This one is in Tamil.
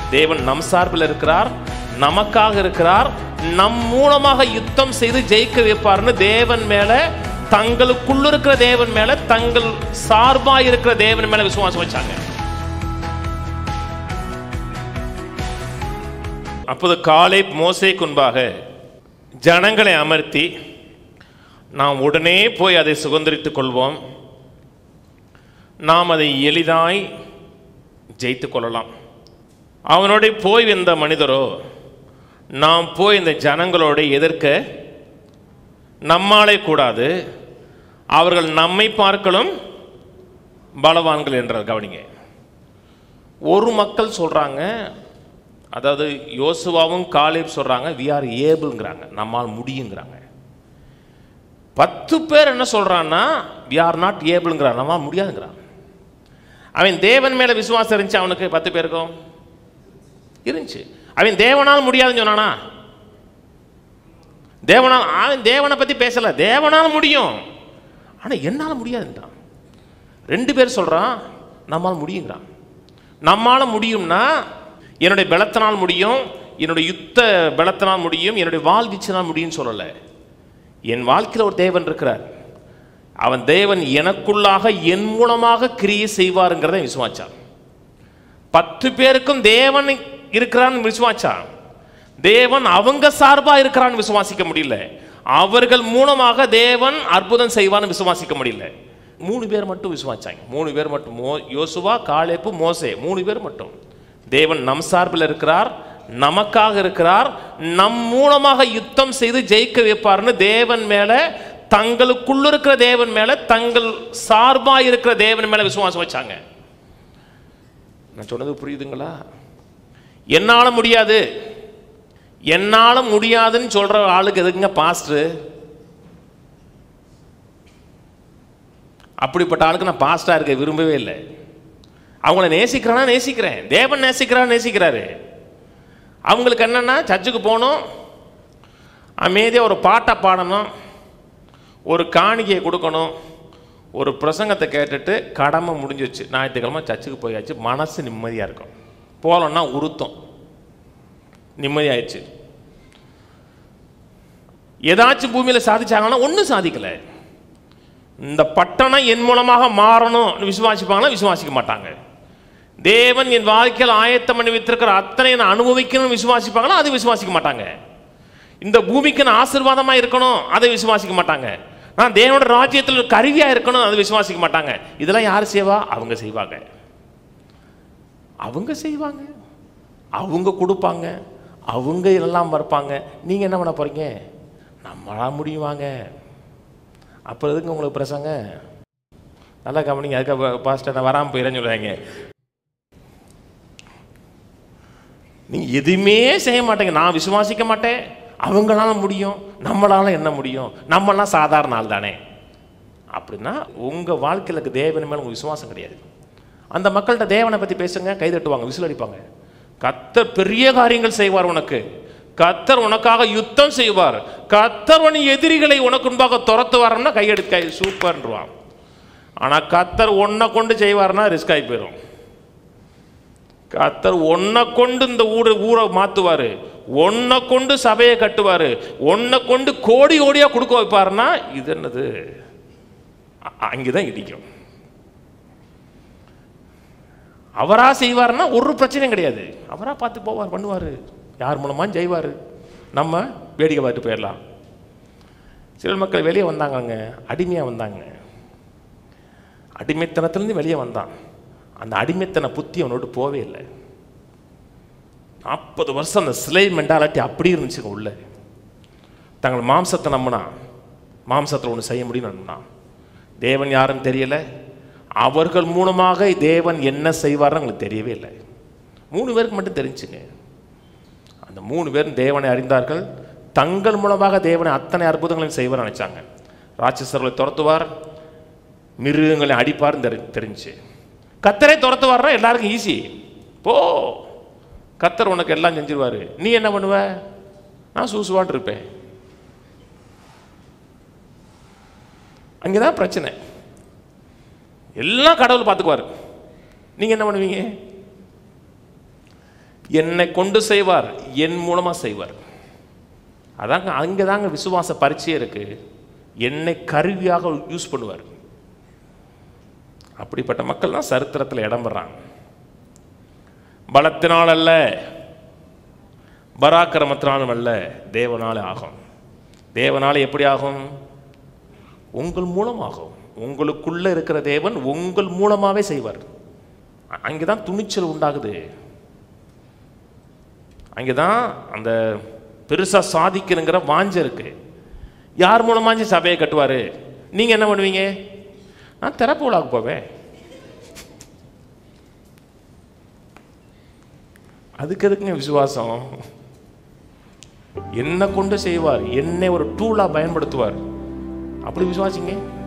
தேவன் நம் சார்பில் இருக்கிறார் நமக்காக இருக்கிறார் நம் மூலமாக யுத்தம் செய்து ஜெயிக்க வைப்பார்னு தேவன் மேல தங்களுக்குள்ள இருக்கிற தேவன் மேல தங்கள் சார்பா இருக்கிற தேவன் மேல விசுவாசம் வச்சாங்க அப்போது காலை மோசே முன்பாக ஜனங்களை அமர்த்தி நாம் உடனே போய் அதை சுதந்திரித்துக் கொள்வோம் நாம் அதை எளிதாய் ஜெயித்து கொள்ளலாம் அவனோட போய் வந்த மனிதரோ நாம் போய் இந்த ஜனங்களோட எதிர்க்க நம்மாலே கூடாது அவர்கள் நம்மை பார்க்கலும் பலவான்கள் என்றார் கவனிங்க ஒரு மக்கள் சொல்றாங்க அதாவது யோசுவாவும் காலேப் சொல்றாங்க வி ஆர் ஏபிள்ங்கிறாங்க நம்மால் முடியுங்கிறாங்க பத்து பேர் என்ன சொல்றான்னா வி ஆர் நாட் ஏபிள்ங்கிறான் நம்மால் முடியாதுங்கிறான் அவன் தேவன் மேல விசுவாசம் இருந்துச்சு அவனுக்கு பத்து பேருக்கும் இருந்துச்சு அவன் தேவனால் முடியாதுன்னு சொன்னானா தேவனால் அவன் தேவனை பத்தி பேசல தேவனால் முடியும் ஆனா என்னால முடியாதுன்றான் ரெண்டு பேர் சொல்றான் நம்மால் முடியுங்கிறான் நம்மால முடியும்னா என்னுடைய பலத்தினால் முடியும் என்னுடைய யுத்த பலத்தினால் முடியும் என்னுடைய வாள் வீச்சினால் முடியும்னு சொல்லல என் வாழ்க்கையில் ஒரு தேவன் இருக்கிறார் அவன் தேவன் எனக்குள்ளாக என் மூலமாக கிரியை செய்வாருங்கிறத விசுவாச்சான் பத்து பேருக்கும் தேவன் இருக்கிறான்னு விசுவாச்சான் தேவன் அவங்க சார்பா இருக்கிறான்னு விசுவாசிக்க முடியல அவர்கள் மூலமாக தேவன் அற்புதம் செய்வான்னு விசுவாசிக்க முடியல மூணு பேர் மட்டும் விசுவாச்சாங்க மூணு பேர் மட்டும் மோ யோசுவா காலேப்பு மோசே மூணு பேர் மட்டும் தேவன் நம் சார்பில் இருக்கிறார் நமக்காக இருக்கிறார் நம் மூலமாக யுத்தம் செய்து ஜெயிக்க வைப்பார்னு தேவன் மேல தங்களுக்குள்ள இருக்கிற தேவன் மேல தங்கள் சார்பா இருக்கிற தேவன் மேல விசுவாசம் வச்சாங்க நான் சொன்னது புரியுதுங்களா என்னால முடியாது என்னால முடியாதுன்னு சொல்ற ஆளுக்கு எதுக்குங்க பாஸ்டர் அப்படிப்பட்ட ஆளுக்கு நான் பாஸ்டா இருக்க விரும்பவே இல்லை அவங்கள நேசிக்கிறானா நேசிக்கிறேன் தேவன் நேசிக்கிறான் நேசிக்கிறாரு அவங்களுக்கு என்னன்னா சர்ச்சுக்கு போகணும் அமைதியாக ஒரு பாட்டை பாடணும் ஒரு காணிக்கையை கொடுக்கணும் ஒரு பிரசங்கத்தை கேட்டுட்டு கடமை முடிஞ்சிருச்சு ஞாயிற்றுக்கிழமை சர்ச்சுக்கு போயாச்சு மனசு நிம்மதியாக இருக்கும் போகலன்னா உருத்தம் நிம்மதியாயிடுச்சு ஏதாச்சும் பூமியில் சாதிச்சாங்கன்னா ஒன்றும் சாதிக்கலை இந்த பட்டணம் என் மூலமாக மாறணும் விசுவாசிப்பாங்களா விசுவாசிக்க மாட்டாங்க தேவன் என் வாழ்க்கையில் ஆயத்தம் பண்ணி வைத்திருக்கிற அத்தனை நான் அனுபவிக்கணும்னு விசுவாசிப்பாங்களா அது விசுவாசிக்க மாட்டாங்க இந்த பூமிக்கு நான் ஆசீர்வாதமா இருக்கணும் அதை விசுவாசிக்க மாட்டாங்க நான் தேவனோட ராஜ்யத்தில் ஒரு கருவியா இருக்கணும் அதை விசுவாசிக்க மாட்டாங்க இதெல்லாம் யார் செய்வா அவங்க செய்வாங்க அவங்க செய்வாங்க அவங்க கொடுப்பாங்க அவங்க எல்லாம் மறுப்பாங்க நீங்க என்ன பண்ண போறீங்க நம்மளா முடியுவாங்க அப்புறம் எதுக்கு உங்களுக்கு பிரசங்க நல்லா கவனிங்க அதுக்கு பாஸ்டர் நான் வராமல் போயிடறேன்னு சொல்லுவாங்க நீங்க எதுவுமே செய்ய மாட்டீங்க நான் விசுவாசிக்க மாட்டேன் அவங்களால முடியும் நம்மளால என்ன முடியும் நம்மளாம் சாதாரண ஆள் தானே அப்படின்னா உங்க வாழ்க்கையில இருக்க தேவன் மேல உங்க விசுவாசம் கிடையாது அந்த மக்கள்கிட்ட தேவனை பத்தி பேசுங்க கை தட்டுவாங்க விசில் அடிப்பாங்க கத்தர் பெரிய காரியங்கள் செய்வார் உனக்கு கத்தர் உனக்காக யுத்தம் செய்வார் கத்தர் உன் எதிரிகளை உனக்கு முன்பாக துரத்துவார்னா கையெடுக்க சூப்பர்ன்றான் ஆனா கத்தர் உன்னை கொண்டு செய்வார்னா ரிஸ்க் ஆகி போயிடும் கத்தர் உன்னை கொண்டு இந்த ஊரை ஊரை மாத்துவாரு உன்னை கொண்டு சபையை கட்டுவாரு உன்னை கொண்டு கோடி கோடியா கொடுக்க வைப்பாருன்னா இது என்னது அ- அங்கதான் இடிக்கும் அவரா செய்வார்னா ஒரு பிரச்சனையும் கிடையாது அவரா பார்த்து போவார் பண்ணுவார் யார் மூலமா செய்வார் நம்ம வேடிக்கை பார்த்து போயிடலாம் சில மக்கள் வெளியே வந்தாங்கங்க அடிமையாக வந்தாங்க அடிமைத்தனத்திலேருந்து வெளியே வந்தான் அந்த அடிமைத்தன புத்தி அவனோடு போவே இல்லை நாற்பது வருஷம் அந்த சிலை மெண்டாலிட்டி அப்படி இருந்துச்சுங்க உள்ள தங்கள் மாம்சத்தை நம்பினா மாம்சத்தில் ஒன்று செய்ய முடியும்னு நம்பினான் தேவன் யாருன்னு தெரியல அவர்கள் மூலமாக தேவன் என்ன செய்வார்னு அவங்களுக்கு தெரியவே இல்லை மூணு பேருக்கு மட்டும் தெரிஞ்சுங்க அந்த மூணு பேரும் தேவனை அறிந்தார்கள் தங்கள் மூலமாக தேவனை அத்தனை அற்புதங்களையும் செய்வார் நினைச்சாங்க ராட்சசர்களை துரத்துவார் மிருகங்களை அடிப்பார்னு தெரி தெரிஞ்சு கத்தரை துரத்துவார்னா எல்லாருக்கும் ஈஸி போ கத்தர் உனக்கு எல்லாம் செஞ்சிருவாரு நீ என்ன பண்ணுவ நான் சூசுவான் இருப்பேன் அங்கதான் பிரச்சனை எல்லாம் கடவுள் பார்த்துக்குவாரு நீங்க என்ன பண்ணுவீங்க என்னை கொண்டு செய்வார் என் மூலமா செய்வார் அதாங்க அங்கே தாங்க விசுவாச பரீட்சையே இருக்கு என்னை கருவியாக யூஸ் பண்ணுவார் அப்படிப்பட்ட மக்கள் தான் சரித்திரத்தில் இடம் பெறாங்க பலத்தினால் அல்ல பராக்கிரமத்தினாலும் அல்ல தேவனாலே ஆகும் தேவனாலே எப்படி ஆகும் உங்கள் மூலமாகும் உங்களுக்குள்ள இருக்கிற தேவன் உங்கள் மூலமாவே செய்வார் அ- அங்கதான் துணிச்சல் உண்டாகுது அங்கதான் அந்த பெருசா சாதிக்கணுங்கிற வாஞ்ச இருக்கு யார் மூலமாஞ்சு சபையை கட்டுவாரு நீங்க என்ன பண்ணுவீங்க நான் திறப்பு விழாக்கு போவேன் அதுக்கு எதுக்குங்க விசுவாசம் என்னை கொண்டு செய்வார் என்னை ஒரு டூலா பயன்படுத்துவார் அப்படி விசுவாசிங்க